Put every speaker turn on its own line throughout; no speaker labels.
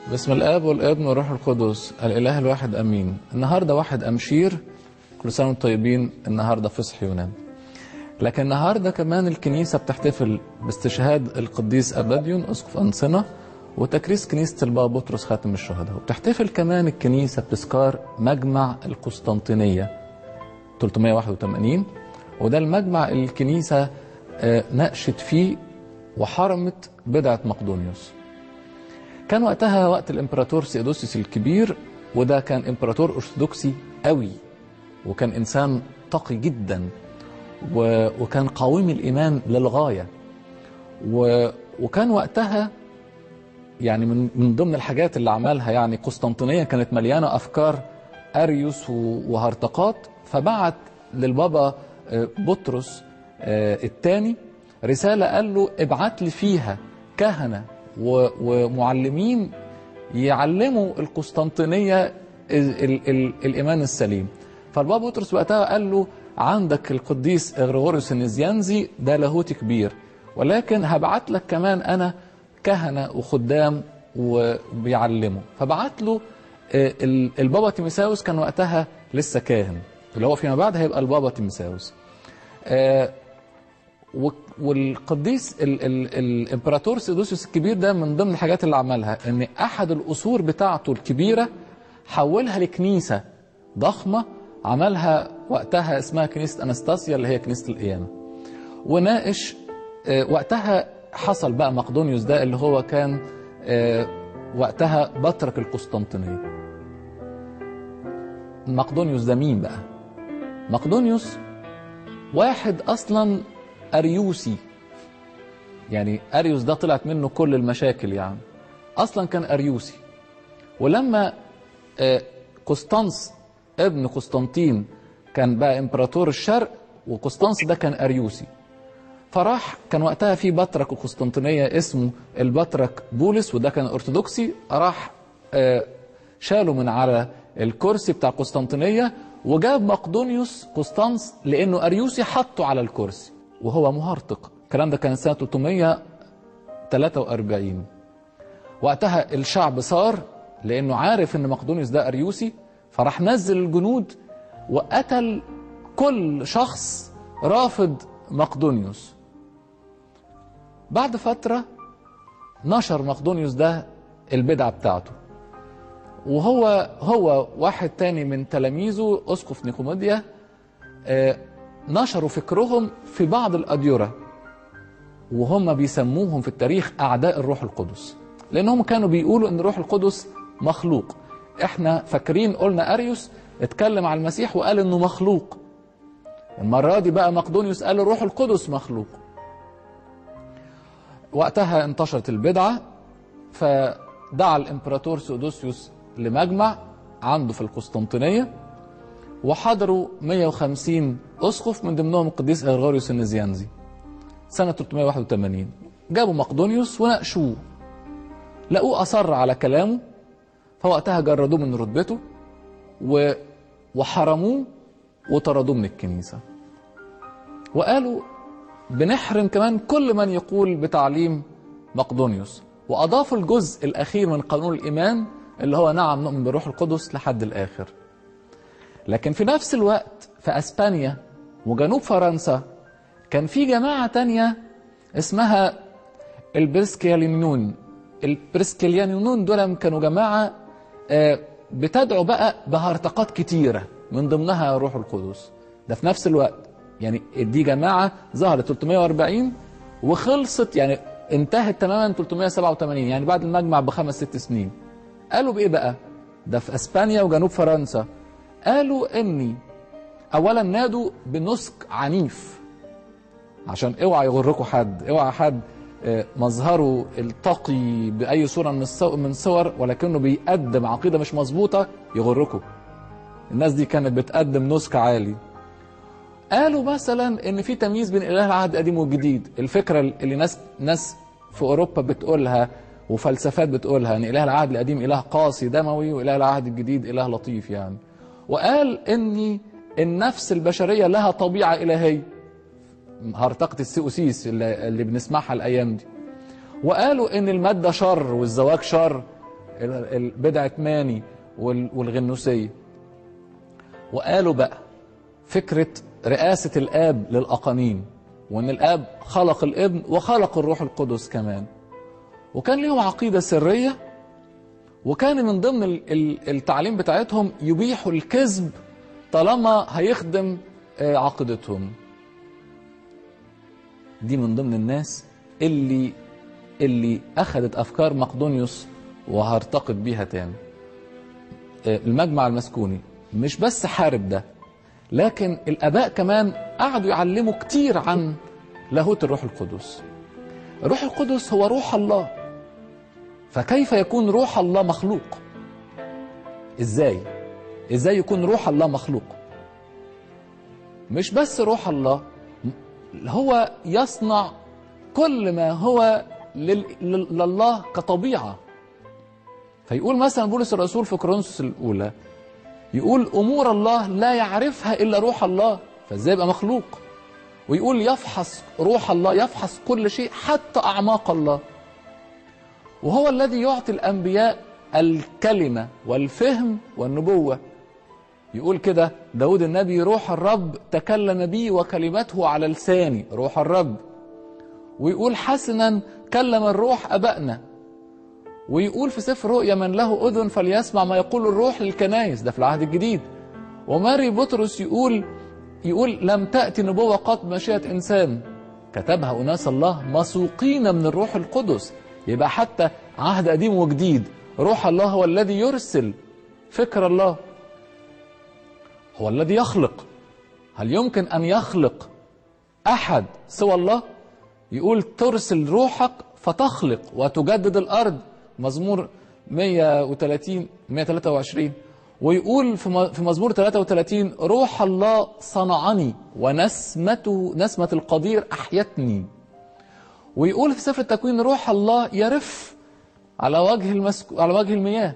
باسم الاب والابن والروح القدس الاله الواحد امين النهارده واحد امشير كل سنه وانتم طيبين النهارده فصح يونان لكن النهارده كمان الكنيسه بتحتفل باستشهاد القديس اباديون اسقف انصنه وتكريس كنيسه البابا بطرس خاتم الشهداء وبتحتفل كمان الكنيسه بتذكار مجمع القسطنطينيه 381 وده المجمع اللي الكنيسه آه، ناقشت فيه وحرمت بدعه مقدونيوس كان وقتها وقت الامبراطور سيودوسيوس الكبير وده كان امبراطور ارثوذكسي قوي وكان انسان تقي جدا و... وكان قويم الايمان للغايه و... وكان وقتها يعني من من ضمن الحاجات اللي عملها يعني قسطنطينيه كانت مليانه افكار اريوس و... وهرطقات فبعت للبابا آه، بطرس الثاني رساله قال له ابعت لي فيها كهنه و- ومعلمين يعلموا القسطنطينيه ال ال ال الايمان السليم فالبابا بطرس وقتها قال له عندك القديس غريغوريوس النزيانزي ده لاهوتي كبير ولكن هبعت لك كمان انا كهنه وخدام وبيعلموا فبعت له آه، ال- البابا تيمساوس كان وقتها لسه كاهن اللي هو فيما بعد هيبقى البابا تيمساوس آه، و- والقديس ال ال الامبراطور سيدوسيوس الكبير ده من ضمن الحاجات اللي عملها ان احد القصور بتاعته الكبيره حولها لكنيسه ضخمه عملها وقتها اسمها كنيسه انستاسيا اللي هي كنيسه القيامه وناقش آه، وقتها حصل بقى مقدونيوس ده اللي هو كان آه، وقتها بطرك القسطنطينيه مقدونيوس ده مين بقى مقدونيوس واحد اصلا اريوسي يعني اريوس ده طلعت منه كل المشاكل يعني اصلا كان اريوسي ولما آه، قسطنس ابن قسطنطين كان بقى امبراطور الشرق وقسطنس ده كان اريوسي فراح كان وقتها في بطرك قسطنطينيه اسمه البطرك بولس وده كان ارثوذكسي راح آه، شاله من على الكرسي بتاع قسطنطينيه وجاب مقدونيوس قسطنس لانه اريوسي حطه على الكرسي وهو مهرطق الكلام ده كان سنه 343 وقتها الشعب صار لانه عارف ان مقدونيوس ده اريوسي فراح نزل الجنود وقتل كل شخص رافض مقدونيوس بعد فترة نشر مقدونيوس ده البدعة بتاعته وهو هو واحد تاني من تلاميذه اسقف نيقوميديا آه، نشروا فكرهم في بعض الأديرة وهم بيسموهم في التاريخ أعداء الروح القدس لأنهم كانوا بيقولوا أن الروح القدس مخلوق احنا فاكرين قلنا أريوس اتكلم على المسيح وقال أنه مخلوق المرة دي بقى مقدونيوس قال الروح القدس مخلوق وقتها انتشرت البدعة فدعا الامبراطور سودوسيوس لمجمع عنده في القسطنطينية وحضروا 150 أسقف من ضمنهم القديس غريغوريوس النزيانزي سنة 381 جابوا مقدونيوس وناقشوه لقوه أصر على كلامه فوقتها جردوه من رتبته و... وحرموه وطردوه من الكنيسة وقالوا بنحرم كمان كل من يقول بتعليم مقدونيوس وأضافوا الجزء الأخير من قانون الإيمان اللي هو نعم نؤمن بالروح القدس لحد الآخر لكن في نفس الوقت في أسبانيا وجنوب فرنسا كان في جماعة تانية اسمها البرسكيالينيون البرسكيالينيون دول كانوا جماعة آه، بتدعو بقى بهرطقات كتيرة من ضمنها روح القدس ده في نفس الوقت يعني دي جماعة ظهرت 340 وخلصت يعني انتهت تماما 387 يعني بعد المجمع بخمس ست سنين قالوا بإيه بقى ده في أسبانيا وجنوب فرنسا قالوا إني أولا نادوا بنسك عنيف عشان اوعى يغركم حد اوعى حد آه، مظهره التقي باي صوره من الصو- من صور ولكنه بيقدم عقيده مش مظبوطه يغركم الناس دي كانت بتقدم نسك عالي قالوا مثلا ان في تمييز بين اله العهد القديم والجديد الفكره اللي ناس ناس في اوروبا بتقولها وفلسفات بتقولها ان اله العهد القديم اله قاسي دموي واله العهد الجديد اله لطيف يعني وقال ان النفس البشريه لها طبيعه الهيه هرطقة السيوسيس اللي, اللي بنسمعها الايام دي وقالوا ان الماده شر والزواج شر ال- ال- بدعة ماني وال- والغنوسية وقالوا بقى فكرة رئاسة الآب للأقانيم وإن الآب خلق الابن وخلق الروح القدس كمان وكان ليهم عقيدة سرية وكان من ضمن ال- ال- التعليم بتاعتهم يبيحوا الكذب طالما هيخدم آه، عقيدتهم دي من ضمن الناس اللي اللي أخذت أفكار مقدونيوس وهرتقط بيها تاني آه، المجمع المسكوني مش بس حارب ده لكن الآباء كمان قعدوا يعلموا كتير عن لاهوت الروح القدس الروح القدس هو روح الله فكيف يكون روح الله مخلوق ازاي ازاي يكون روح الله مخلوق مش بس روح الله هو يصنع كل ما هو لل... لل- لله كطبيعة فيقول مثلا بولس الرسول في كورنثوس الأولى يقول أمور الله لا يعرفها إلا روح الله فازاي يبقى مخلوق ويقول يفحص روح الله يفحص كل شيء حتى أعماق الله وهو الذي يعطي الأنبياء الكلمة والفهم والنبوة يقول كده داود النبي روح الرب تكلم بي وكلمته على لساني روح الرب ويقول حسنا كلم الروح أبائنا ويقول في سفر رؤيا من له أذن فليسمع ما يقول الروح للكنائس ده في العهد الجديد وماري بطرس يقول يقول لم تأتي نبوة قط مشيئة إنسان كتبها أناس الله مسوقين من الروح القدس يبقى حتى عهد قديم وجديد روح الله هو الذي يرسل فكر الله هو الذي يخلق هل يمكن أن يخلق أحد سوى الله يقول ترسل روحك فتخلق وتجدد الأرض مزمور 130 123 ويقول في م- في مزمور 33 روح الله صنعني ونسمته نسمة القدير أحيتني ويقول في سفر التكوين روح الله يرف على وجه المسك... على وجه المياه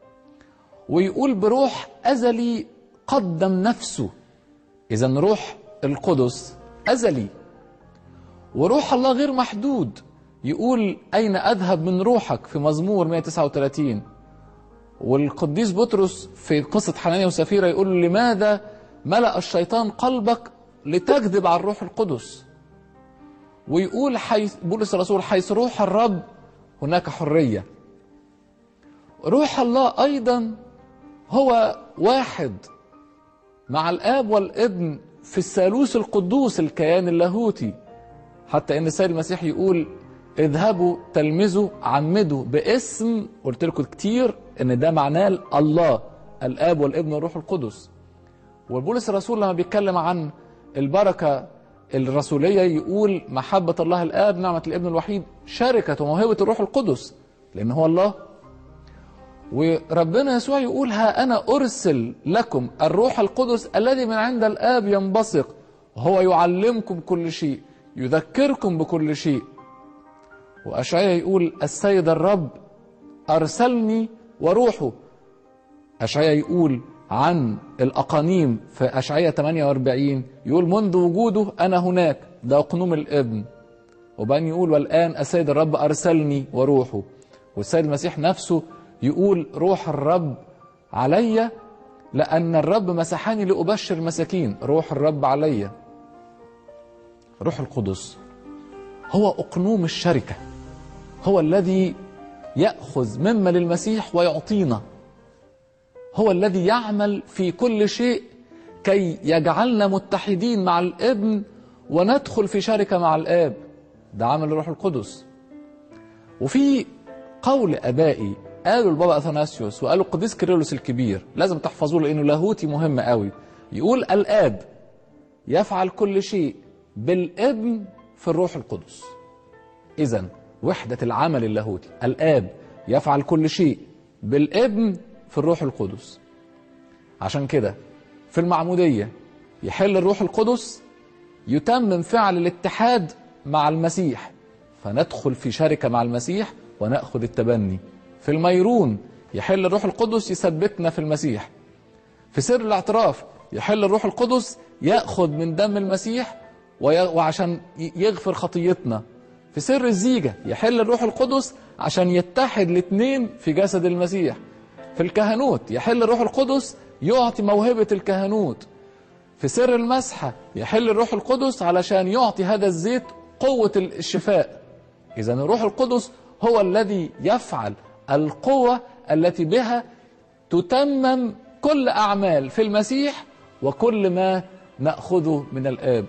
ويقول بروح أزلي قدم نفسه إذا روح القدس أزلي وروح الله غير محدود يقول أين أذهب من روحك في مزمور 139 والقديس بطرس في قصة حنانيا وسفيرة يقول له لماذا ملأ الشيطان قلبك لتكذب على الروح القدس ويقول حيث بولس الرسول حيث روح الرب هناك حرية روح الله أيضا هو واحد مع الآب والابن في الثالوث القدوس الكيان اللاهوتي حتى ان السيد المسيح يقول اذهبوا تلمذوا عمدوا باسم قلت لكم كتير ان ده معناه الله الاب والابن والروح القدس وبولس الرسول لما بيتكلم عن البركه الرسوليه يقول محبه الله الاب نعمه الابن الوحيد شركه وموهبه الروح القدس لان هو الله وربنا يسوع يقول ها انا ارسل لكم الروح القدس الذي من عند الاب ينبثق وهو يعلمكم كل شيء يذكركم بكل شيء واشعياء يقول السيد الرب ارسلني وروحه اشعياء يقول عن الاقانيم في اشعياء 48 يقول منذ وجوده انا هناك ده اقنوم الابن وبعدين يقول والان السيد الرب ارسلني وروحه والسيد المسيح نفسه يقول روح الرب علي لأن الرب مسحني لأبشر المساكين روح الرب علي روح القدس هو أقنوم الشركة هو الذي يأخذ مما للمسيح ويعطينا هو الذي يعمل في كل شيء كي يجعلنا متحدين مع الابن وندخل في شركة مع الآب ده عمل الروح القدس وفي قول ابائي قالوا البابا اثناسيوس وقالوا القديس كيرلس الكبير لازم تحفظوه لانه لاهوتي مهم قوي يقول الاب يفعل كل شيء بالابن في الروح القدس اذا وحده العمل اللاهوتي الاب يفعل كل شيء بالابن في الروح القدس عشان كده في المعموديه يحل الروح القدس يتمم فعل الاتحاد مع المسيح فندخل في شركة مع المسيح ونأخذ التبني في الميرون يحل الروح القدس يثبتنا في المسيح في سر الاعتراف يحل الروح القدس يأخذ من دم المسيح وي- وعشان ي- يغفر خطيتنا في سر الزيجة يحل الروح القدس عشان يتحد الاثنين في جسد المسيح في الكهنوت يحل الروح القدس يعطي موهبة الكهنوت في سر المسحة يحل الروح القدس علشان يعطي هذا الزيت قوة الشفاء إذا الروح القدس هو الذي يفعل القوة التي بها تتمم كل أعمال في المسيح وكل ما نأخذه من الآب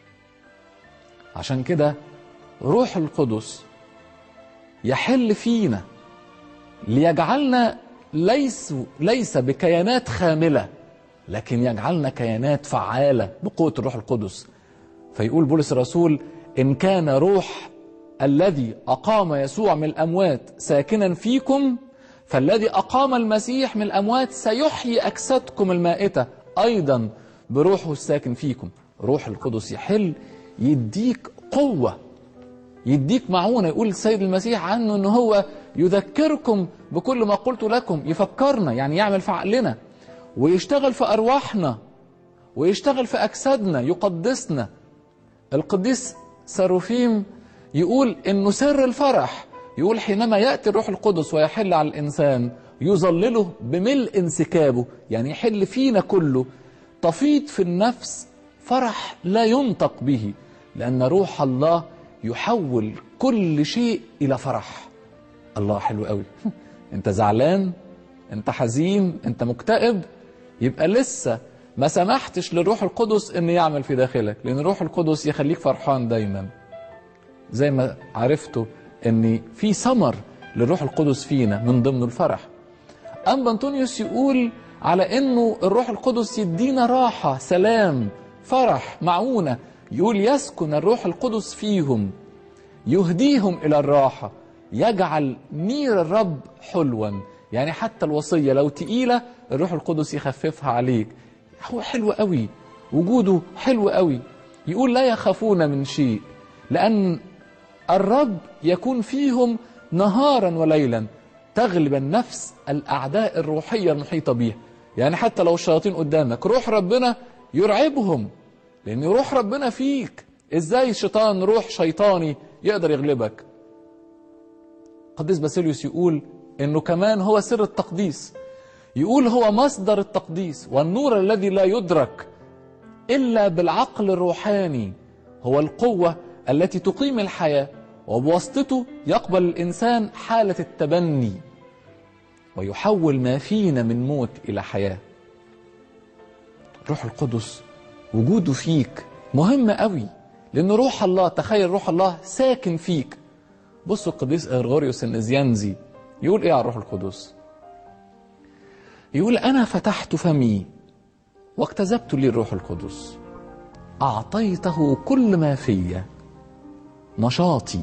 عشان كده روح القدس يحل فينا ليجعلنا ليس ليس بكيانات خامله لكن يجعلنا كيانات فعاله بقوه الروح القدس فيقول بولس الرسول ان كان روح الذي اقام يسوع من الاموات ساكنا فيكم فالذي اقام المسيح من الاموات سيحيي اجسادكم المائته ايضا بروحه الساكن فيكم روح القدس يحل يديك قوه يديك معونة يقول السيد المسيح عنه ان هو يذكركم بكل ما قلت لكم يفكرنا يعني يعمل في عقلنا ويشتغل في ارواحنا ويشتغل في اجسادنا يقدسنا القديس ساروفيم يقول انه سر الفرح يقول حينما ياتي الروح القدس ويحل على الانسان يظلله بملء انسكابه يعني يحل فينا كله تفيض في النفس فرح لا ينطق به لان روح الله يحول كل شيء الى فرح الله حلو قوي انت زعلان انت حزين انت مكتئب يبقى لسه ما سمحتش للروح القدس ان يعمل في داخلك لان الروح القدس يخليك فرحان دايما زي ما عرفتوا ان في ثمر للروح القدس فينا من ضمن الفرح اما انطونيوس يقول على انه الروح القدس يدينا راحه سلام فرح معونه يقول يسكن الروح القدس فيهم يهديهم الى الراحه يجعل نير الرب حلوا يعني حتى الوصيه لو تقيله الروح القدس يخففها عليك هو حلو قوي وجوده حلو قوي يقول لا يخافون من شيء لان الرب يكون فيهم نهارا وليلا تغلب النفس الاعداء الروحيه المحيطه بها يعني حتى لو الشياطين قدامك روح ربنا يرعبهم لان روح ربنا فيك ازاي الشيطان روح شيطاني يقدر يغلبك قديس باسيليوس يقول انه كمان هو سر التقديس يقول هو مصدر التقديس والنور الذي لا يدرك الا بالعقل الروحاني هو القوه التي تقيم الحياه وبواسطته يقبل الانسان حاله التبني ويحول ما فينا من موت الى حياه روح القدس وجوده فيك مهم قوي لان روح الله تخيل روح الله ساكن فيك بصوا القديس غرغوريوس النزيانزي يقول ايه على الروح القدس يقول انا فتحت فمي واكتسبت لي الروح القدس اعطيته كل ما في نشاطي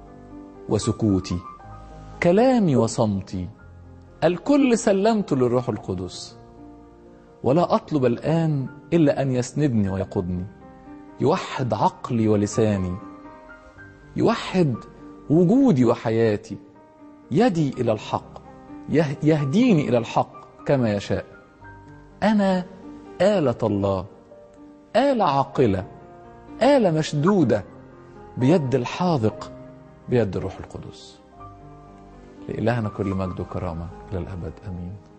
وسكوتي كلامي وصمتي الكل سلمت للروح القدس ولا اطلب الان الا ان يسندني ويقودني يوحد عقلي ولساني يوحد وجودي وحياتي يدي الى الحق يهديني الى الحق كما يشاء انا اله الله اله عاقله اله مشدوده بيد الحاذق بيد الروح القدس لإلهنا كل مجد وكرامة إلى الأبد آمين